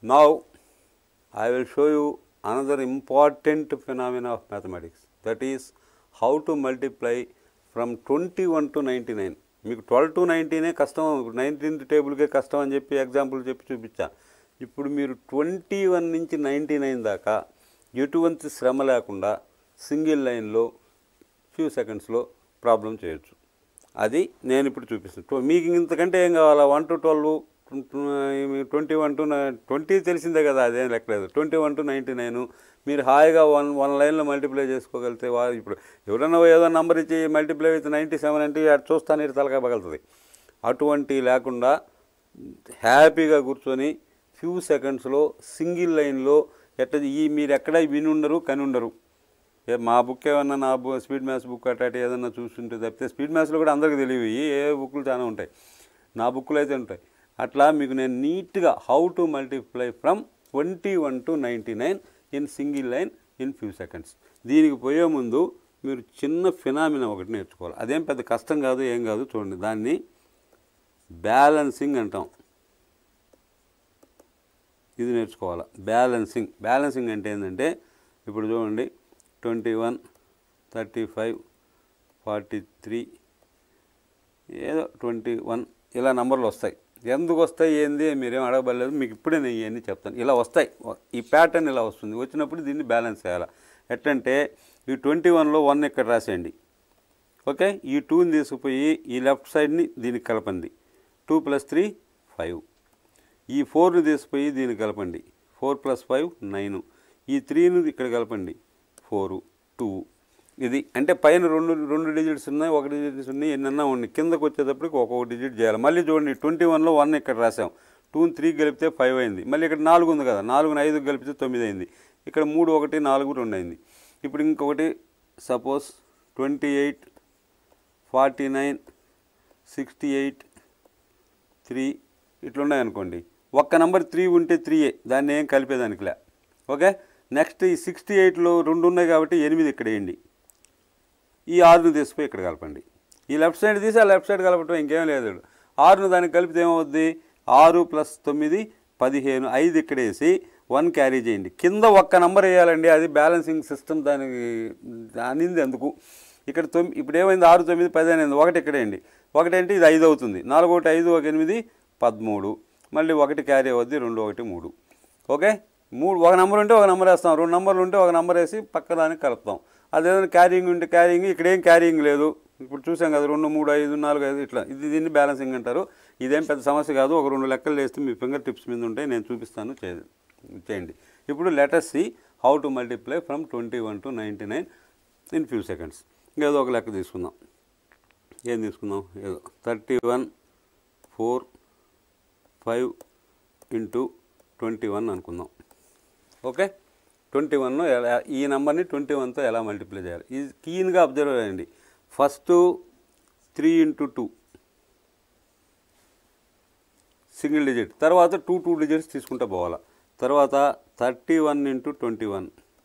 Now, I will show you another important phenomena of mathematics that is how to multiply from 21 to 99. మీకు twelve to నైన్టీనే కష్టం nineteenth టేబుల్కే కష్టం అని చెప్పి example చెప్పి చూపించా ఇప్పుడు మీరు ట్వంటీ వన్ నుంచి నైంటీ నైన్ దాకా ఎటువంటి శ్రమ లేకుండా సింగిల్ లైన్లో ఫ్యూ సెకండ్స్లో ప్రాబ్లం చేయొచ్చు అది నేను ఇప్పుడు చూపిస్తాను ట్వ- మీకు ఇంతకంటే ఏం కావాలా one to twelve twenty one to twenty తెలిసిందే కదా అదేం లెక్కలేదు twenty one to ninety nine మీరు హాయిగా వన్ వన్ లైన్లో మల్టిప్లై చేసుకోగలిగితే వా ఇప్పుడు ఎవరన్నా ఏదో నెంబర్ ఇచ్చి మల్టిప్లై విత్ నైంటీ సెవెన్ అంటే అది చూస్తానే తలకాయ పగలుతుంది అటువంటి లేకుండా హ్యాపీగా కూర్చొని ఫ్యూ సెకండ్స్లో సింగిల్ లైన్లో ఎట్ట ఈ మీరు ఎక్కడ విని ఉండరు కని ఉండరు ఏ మా బుక్ ఏమన్నా నా బు స్పీడ్ మ్యాథ్స్ బుక్ అట్ట ఏదన్నా చూస్తుంటే తప్పితే స్పీడ్ మ్యాథ్స్లో కూడా అందరికీ తెలియవు ఈ ఏ బుక్లు చాలా ఉంటాయి నా బుక్లు అయితే ఉంటాయి అట్లా మీకు నేను నీట్గా how to multiply from twenty one to ninety nine in single line in few seconds దీనికి పోయే ముందు మీరు చిన్న ఫినామినా ఒకటి నేర్చుకోవాలి అదేం పెద్ద కష్టం కాదు ఏం కాదు చూడండి దాన్ని బ్యాలెన్సింగ్ అంటాం ఇది నేర్చుకోవాలి బ్యాలెన్సింగ్ బ్యాలెన్సింగ్ అంటే ఏంటంటే ఇప్పుడు చూడండి twenty one thirty five forty three ఏదో ట్వంటీ వన్ ఇలా నంబర్లు వస్తాయి ఎందుకు వస్తాయి ఏంది మీరేం అడగబడలేదు మీకు ఇప్పుడే నేను ఇవన్నీ చెప్తాను ఇలా వస్తాయి ఈ ప్యాటర్న్ ఇలా వస్తుంది వచ్చినప్పుడు దీన్ని బ్యాలెన్స్ చేయాలి ఎట్లంటే ఈ ట్వంటీ వన్లో వన్ ఇక్కడ రాసేయండి ఓకే ఈ టూని తీసుకుపోయి ఈ లెఫ్ట్ సైడ్ని దీనికి కలపండి టూ ప్లస్ త్రీ ఫైవ్ ఈ ఫోర్ని తీసుకుపోయి దీనికి కలపండి ఫోర్ ప్లస్ ఫైవ్ నైన్ ఈ త్రీని ఇక్కడ కలపండి ఫోరు టూ ఇది అంటే పైన రెండు రెండు డిజిట్స్ ఉన్నాయి ఒక డిజిట్స్ ఉన్నాయి ఎన్నన్నా ఉన్నాయి కిందకు వచ్చేటప్పటికి ఒక్కొక్క డిజిట్ చేయాలి మళ్ళీ చూడండి ట్వంటీ వన్లో వన్ ఇక్కడ రాసాం టూని త్రీ కలిపితే ఫైవ్ అయింది మళ్ళీ ఇక్కడ నాలుగు ఉంది కదా నాలుగుని ఐదు కలిపితే తొమ్మిది అయింది ఇక్కడ మూడు ఒకటి నాలుగు రెండు అయింది ఇప్పుడు ఇంకొకటి suppose twenty eight forty nine sixty eight three ఇట్లున్నాయి అనుకోండి ఒక్క నెంబర్ త్రీ ఉంటే త్రీయే దాన్ని ఏం కలిపేదానికిలే ఓకే నెక్స్ట్ ఈ సిక్స్టీ ఎయిట్లో రెండు ఉన్నాయి కాబట్టి ఎనిమిది ఇక్కడ వేయండి ఈ ఆరును తీసిపోయి ఇక్కడ కలపండి ఈ లెఫ్ట్ సైడ్ తీసి ఆ లెఫ్ట్ సైడ్ కలపటం ఇంకేం లేదు ఆరును దానికి కలిపితే ఏమవుద్ది ఆరు ప్లస్ తొమ్మిది పదిహేను ఐదు ఇక్కడ వేసి వన్ క్యారీ చేయండి కింద ఒక్క నెంబర్ వేయాలండి అది బ్యాలెన్సింగ్ సిస్టమ్ దానికి అనింది అందుకు ఇక్కడ తొమ్మిది ఇప్పుడు ఏమైంది ఆరు తొమ్మిది పది అనేది ఒకటి ఇక్కడ వేయండి ఒకటి అంటే ఇది ఐదు అవుతుంది నాలుగు ఒకటి ఐదు ఒక ఎనిమిది పదమూడు మళ్ళీ ఒకటి క్యారీ అవుద్ది రెండు ఒకటి మూడు ఓకే మూడు ఒక నెంబర్ ఉంటే ఒక నెంబర్ వేస్తాం రెండు నెంబర్లు ఉంటే ఒక నెంబర్ వేసి పక్క దానికి కలుపుతాం అదేదైనా క్యారింగ్ ఉంటే క్యారింగ్ ఇక్కడ ఏం క్యారింగ్ లేదు ఇప్పుడు చూసాం కదా రెండు మూడు ఐదు నాలుగు ఐదు ఇట్లా ఇది దీన్ని బ్యాలెన్సింగ్ అంటారు ఇదేం పెద్ద సమస్య కాదు ఒక రెండు లెక్కలు వేస్తే మీ ఫింగర్ టిప్స్ మీద ఉంటాయి నేను చూపిస్తాను చే చేయండి ఇప్పుడు let us see how to multiply from twenty one to ninety nine in few seconds ఏదో ఒక లెక్క తీసుకుందాం ఏం తీసుకుందాం ఏదో thirty one four five into twenty one అనుకుందాం ఓకే ట్వంటీ వన్ ఎలా ఈ నెంబర్ని ట్వంటీ వన్తో ఎలా మల్టిప్లై చేయాలి ఇది క్లీన్గా అబ్జర్వ్ చేయండి first three into two single digit తర్వాత టూ టూ డిజిట్స్ తీసుకుంటూ పోవాలా తర్వాత thirty one into twenty one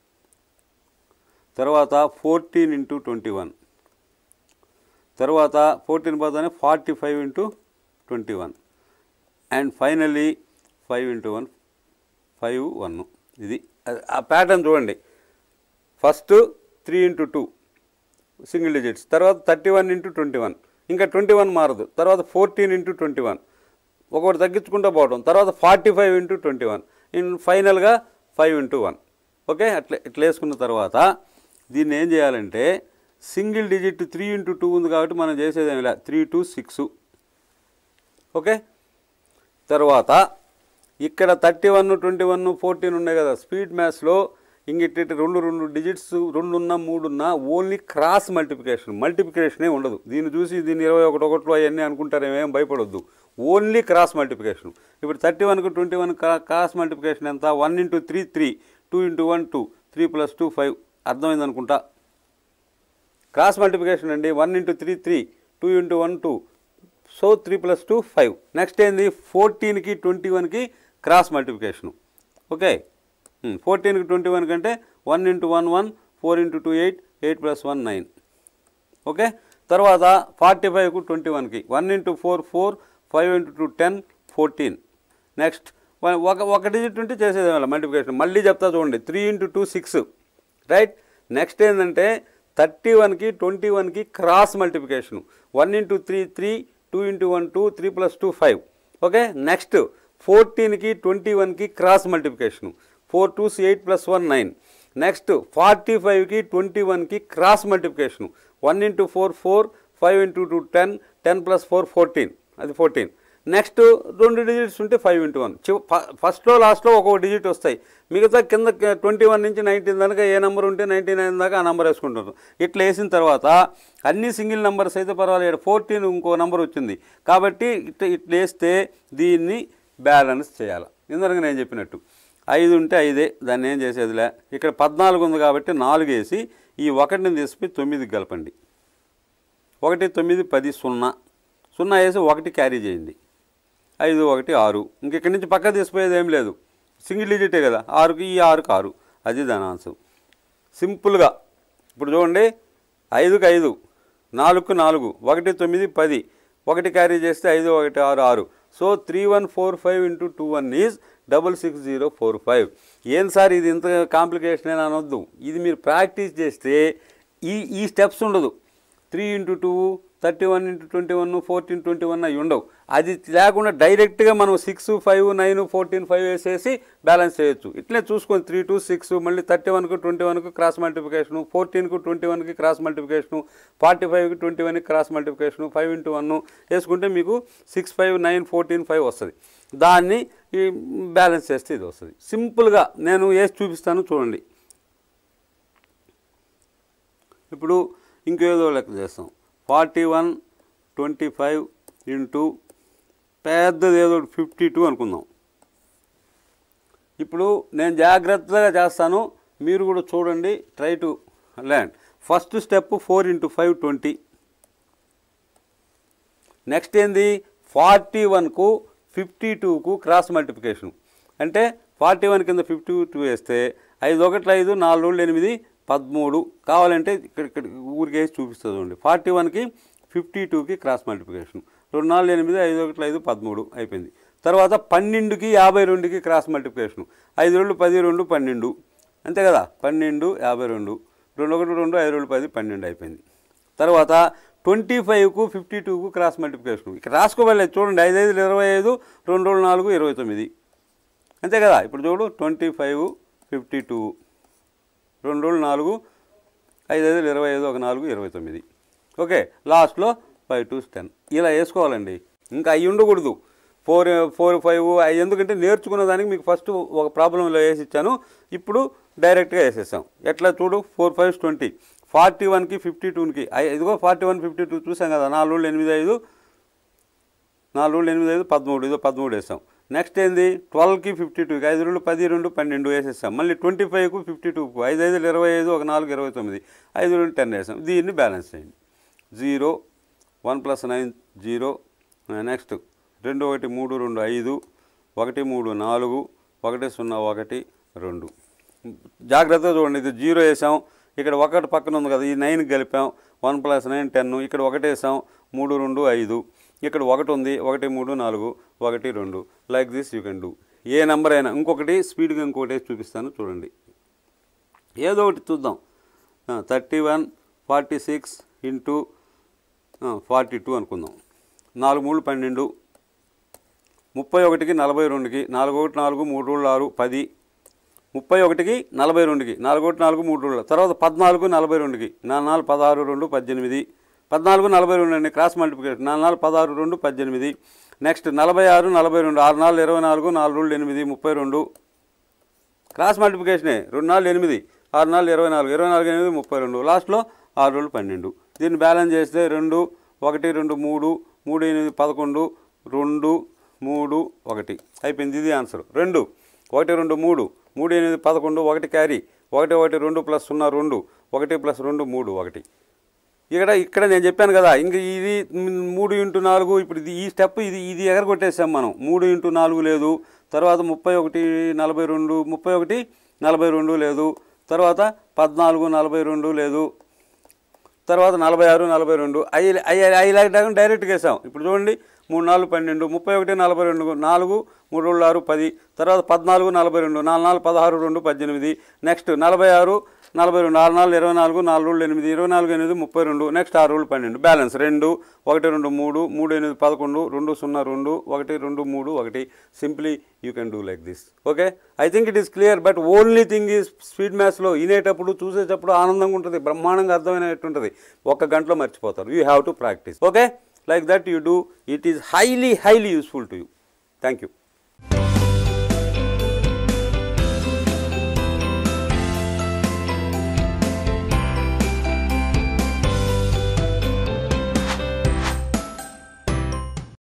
తర్వాత ఫోర్టీన్ ఇంటూ ట్వంటీ వన్ తర్వాత ఫోర్టీన్ పోతానే forty five into twenty one and finally five into one five one ఇది అది- ఆ ప్యాటర్న్ చూడండి first three into two single digits తర్వాత thirty one into twenty one ఇంకా twenty one మారదు తర్వాత ఫోర్టీన్ ఇంటూ ట్వంటీ వన్ ఒకటి తగ్గించుకుంటూ పోవడం తర్వాత forty five into twenty one in ఫైనల్గా ఫైవ్ ఇంటూ వన్ ఓకే అట్లా ఇట్లా వేసుకున్న తర్వాత దీన్ని ఏం చేయాలంటే single digit three into two ఉంది కాబట్టి మనం చేసేది ఏమి లేదు త్రీ టు సిక్స్ ఓకే తర్వాత ఇక్కడ thirty one twenty one fourteen ఉన్నాయి కదా స్పీడ్ మ్యాథ్స్లో ఇంగిట్టి రెండు రెండు డిజిట్స్ రెండున్నా మూడున్నా ఓన్లీ క్రాస్ మల్టిప్లికేషన్ మల్టిప్లికేషనే ఉండదు దీన్ని చూసి దీన్ని ఇరవై ఒకటి ఒకటిలో అవన్నీ అనుకుంటారేమేం భయపడొద్దు ఓన్లీ క్రాస్ మల్టిప్లికేషన్ ఇప్పుడు థర్టీ వన్కి ట్వంటీ వన్ క్రాస్ మల్టిప్లికేషన్ ఎంత one into three three two into one two three plus two five అర్థమైంది అనుకుంటా క్రాస్ మల్టిప్లికేషన్ అండి one into three three two into one two so three plus two five next ఏంది ఫోర్టీన్కి twenty వన్కి cross multiplication okay ఫోర్టీన్కి twenty one కంటే one into one one four into two eight eight plus one nine okay తర్వాత forty ఫైవ్కు twenty వన్కి one into four four five into two ten fourteen next one- ఒక ఒక digit ఉంటే చేసేది వాళ్ళ మల్టిప్లికేషన్ మళ్ళీ చెప్తా చూడండి three into two six right next ఏంటంటే థర్టీ వన్కి ట్వంటీ వన్కి cross multiplication one into three three two into one two three plus two five okay next ఫోర్టీన్కి ట్వంటీ వన్కి cross multiplication four two eight plus one nine next forty ఫైవ్కి twenty వన్కి cross multiplication one into four four five into two ten ten plus four fourteen అది fourteen next రెండు digits ఉంటే five into one ఫస్ట్లో లాస్ట్లో ఒక్కొక్క digit వస్తాయి మిగతా కింద ట్వంటీ వన్ నుంచి నైన్టీన్ దాకా ఏ నెంబర్ ఉంటే నైంటీ నైన్ దాకా ఆ నెంబర్ వేసుకుంటారు ఇట్లా వేసిన తర్వాత అన్ని సింగిల్ నెంబర్స్ అయితే పర్వాలేదు ఫోర్టీన్ ఇంకో నెంబర్ వచ్చింది కాబట్టి ఇట్లా ఇట్లా వేస్తే దీన్ని బ్యాలెన్స్ చేయాలి ఇందాక నేను చెప్పినట్టు ఐదు ఉంటే ఐదే దాన్ని ఏం చేసేదిలే ఇక్కడ పద్నాలుగు ఉంది కాబట్టి నాలుగు వేసి ఈ ఒకటిని తీసుకుని తొమ్మిదికి కలపండి ఒకటి తొమ్మిది పది సున్నా సున్నా వేసి ఒకటి క్యారీ చేయండి ఐదు ఒకటి ఆరు ఇంక ఇక్కడి నుంచి పక్క తీసిపోయేది ఏం లేదు సింగిల్ డిజిటే కదా ఆరుకి ఈ ఆరుకి ఆరు అది దాని ఆన్సర్ సింపుల్గా ఇప్పుడు చూడండి ఐదుకి ఐదు నాలుగుకు నాలుగు ఒకటి తొమ్మిది పది ఒకటి క్యారీ చేస్తే ఐదు ఒకటి ఆరు ఆరు so three one four five into two one is double six zero four five ఏం సార్ ఇది ఇంత కాంప్లికేషన్ అని అనొద్దు ఇది మీరు ప్రాక్టీస్ చేస్తే ఈ ఈ స్టెప్స్ ఉండదు three into two thirty one into twenty one fourteen twenty one అవి ఉండవు అది లేకుండా డైరెక్ట్గా మనం six five nine fourteen five వేసేసి బ్యాలెన్స్ చేయొచ్చు ఇట్లే చూసుకొని త్రీ టు సిక్స్ మళ్ళీ థర్టీ వన్కు ట్వంటీ వన్కు క్రాస్ మల్టిప్లికేషను ఫోర్టీన్కు ట్వంటీ వన్కి క్రాస్ మల్టిప్లికేషను ఫార్టీ ఫైవ్కి ట్వంటీ వన్కి cross multiplication five into one వేసుకుంటే మీకు six five nine fourteen five వస్తుంది దాన్ని ఈ బ్యాలెన్స్ చేస్తే ఇది వస్తుంది సింపుల్గా నేను వేసి చూపిస్తాను చూడండి ఇప్పుడు ఇంకేదో లెక్క చేస్తాం forty one twenty five into పెద్దది ఏదో ఫిఫ్టీ టూ అనుకుందాం ఇప్పుడు నేను జాగ్రత్తగా చేస్తాను మీరు కూడా చూడండి try to land first step four into five twenty next ఏంది ఫార్టీ వన్కు ఫిఫ్టీ టూకు క్రాస్ మల్టిప్లికేషన్ అంటే ఫార్టీ వన్ కింద ఫిఫ్టీ టూ వేస్తే ఐదు ఒకటి ఐదు నాలుగు రోజులు ఎనిమిది పదమూడు కావాలంటే ఇక్కడ ఇక్కడ ఊరికి వేసి చూపిస్తుంది చూడండి ఫార్టీ వన్కి ఫిఫ్టీ టూకి క్రాస్ మల్టిప్లికేషన్ రెండు నాలుగు ఎనిమిది ఐదు ఒకటి ఐదు పదమూడు అయిపోయింది తర్వాత పన్నెండుకి యాభై రెండుకి క్రాస్ మల్టిప్లికేషన్ ఐదు రెండు పది రెండు పన్నెండు అంతే కదా పన్నెండు యాభై రెండు రెండు ఒకటి రెండు ఐదు రెండు పది పన్నెండు అయిపోయింది తర్వాత ట్వంటీ ఫైవ్కు ఫిఫ్టీ టూకు క్రాస్ మల్టిప్లికేషన్ ఇక్కడ రాసుకోవాలి చూడండి ఐదు ఐదు ఇరవై ఐదు రెండు రెండు నాలుగు ఇరవై తొమ్మిది అంతే కదా ఇప్పుడు చూడు ట్వంటీ ఫైవ్ ఫిఫ్టీ టూ రెండు రోజులు నాలుగు ఐదు ఐదు ఇరవై ఐదు ఒక నాలుగు ఇరవై తొమ్మిది ఓకే లాస్ట్లో ఫైవ్ టూ టెన్ ఇలా వేసుకోవాలండి ఇంకా అవి ఉండకూడదు ఫోర్ ఫోర్ ఫైవ్ అవి ఎందుకంటే నేర్చుకున్న దానికి మీకు ఫస్ట్ ఒక ప్రాబ్లంలో వేసి ఇచ్చాను ఇప్పుడు డైరెక్ట్గా వేసేసాం ఎట్లా చూడు ఫోర్ ఫైవ్ ట్వంటీ ఫార్టీ వన్కి ఫిఫ్టీ టూకి ఇదిగో ఫార్టీ వన్ ఫిఫ్టీ టూ చూసాం కదా నాలుగు రోజులు ఎనిమిది ఐదు నాలుగు రోజులు ఎనిమిది ఐదు పదమూడు ఇదో పదమూడు వేసాం నెక్స్ట్ ఏంది ట్వెల్వ్కి ఫిఫ్టీ టూకి ఐదు రెండు పది రెండు పన్నెండు వేసేసాం మళ్ళీ ట్వంటీ ఫైవ్కు ఫిఫ్టీ టూకు ఐదు ఐదు ఇరవై ఐదు ఒక నాలుగు ఇరవై తొమ్మిది ఐదు రెండు టెన్ వేసాం దీన్ని బ్యాలెన్స్ చేయండి zero one plus nine zero next రెండు ఒకటి మూడు రెండు ఐదు ఒకటి మూడు నాలుగు ఒకటి సున్నా ఒకటి రెండు జాగ్రత్తగా చూడండి ఇది జీరో వేసాం ఇక్కడ ఒకటి పక్కన ఉంది కదా ఈ నైన్ కలిపాం వన్ ప్లస్ నైన్ టెన్ ఇక్కడ ఒకటి వేసాం మూడు రెండు ఐదు ఇక్కడ ఒకటి ఉంది ఒకటి మూడు నాలుగు ఒకటి రెండు like this you can do ఏ నెంబర్ అయినా ఇంకొకటి స్పీడ్గా ఇంకొకటి వేసి చూపిస్తాను చూడండి ఏదో ఒకటి చూద్దాం thirty one forty six into forty two అనుకుందాం నాలుగు మూడు పన్నెండు ముప్పై ఒకటికి నలభై రెండుకి నాలుగు ఒకటి నాలుగు మూడు రోజులు ఆరు పది ముప్పై ఒకటికి నలభై రెండుకి నాలుగు ఒకటి నాలుగు మూడు రోజులు తర్వాత పద్నాలుగు నలభై రెండుకి నాలుగు నాలుగు పదహారు రెండు పద్దెనిమిది పద్నాలుగు నలభై రెండు అండి క్రాస్ మల్టిప్లికేషన్ నాలుగు నాలుగు పదహారు రెండు పద్దెనిమిది నెక్స్ట్ నలభై ఆరు నలభై రెండు ఆరు నాలుగు ఇరవై నాలుగు నాలుగు రోజులు ఎనిమిది ముప్పై రెండు క్రాస్ మల్టిప్లికేషనే రెండు నాలుగు ఎనిమిది ఆరు నాలుగు ఇరవై నాలుగు ఇరవై నాలుగు ఎనిమిది ముప్పై రెండు లాస్ట్లో ఆరు రోజులు పన్నెండు దీన్ని బ్యాలెన్స్ చేస్తే రెండు ఒకటి రెండు మూడు మూడు ఎనిమిది పదకొండు రెండు మూడు ఒకటి అయిపోయింది ఇది ఆన్సర్ రెండు ఒకటి రెండు మూడు మూడు ఎనిమిది పదకొండు ఒకటి క్యారీ ఒకటి ఒకటి రెండు ప్లస్ సున్నా రెండు ఒకటి ప్లస్ రెండు మూడు ఒకటి ఇక్కడ ఇక్కడ నేను చెప్పాను కదా ఇంక ఇది మ్, మూడు ఇంటూ నాలుగు ఇప్పుడు ఇది ఈ స్టెప్ ఇది ఇది ఎగరగొట్టేసాం మనం మూడు ఇంటూ నాలుగు లేదు తర్వాత ముప్పై ఒకటి నలభై రెండు ముప్పై ఒకటి నలభై రెండు లేదు తర్వాత పద్నాలుగు నలభై రెండు లేదు తర్వాత నలభై ఆరు నలభై రెండు అవి అవి అవి లేకుండా డైరెక్ట్గా వేసాం ఇప్పుడు చూడండి మూడు నాలుగు పన్నెండు ముప్పై ఒకటి నలభై రెండు నాలుగు మూడు రెండు ఆరు పది తర్వాత పద్నాలుగు నలభై రెండు నాలుగు నాలుగు పదహారు రెండు పద్దెనిమిది నెక్స్ట్ నలభై ఆరు నలభై రెండు ఆరు నాలుగు ఇరవై నాలుగు నాలుగు రోజులు ఎనిమిది ఇరవై నాలుగు ఎనిమిది ముప్పై రెండు నెక్స్ట్ ఆరు రోజులు పన్నెండు బ్యాలెన్స్ రెండు ఒకటి రెండు మూడు మూడు ఎనిమిది పదకొండు రెండు సున్నా రెండు ఒకటి రెండు మూడు ఒకటి simply you can do like this okay I think it is clear but only thing is speed మ్యాథ్స్లో వినేటప్పుడు చూసేటప్పుడు ఆనందంగా ఉంటుంది బ్రహ్మాండంగా అర్థమైనట్టు ఉంటుంది ఒక్క గంటలో మర్చిపోతారు you have to practice okay like that you do it is highly highly useful to you thank you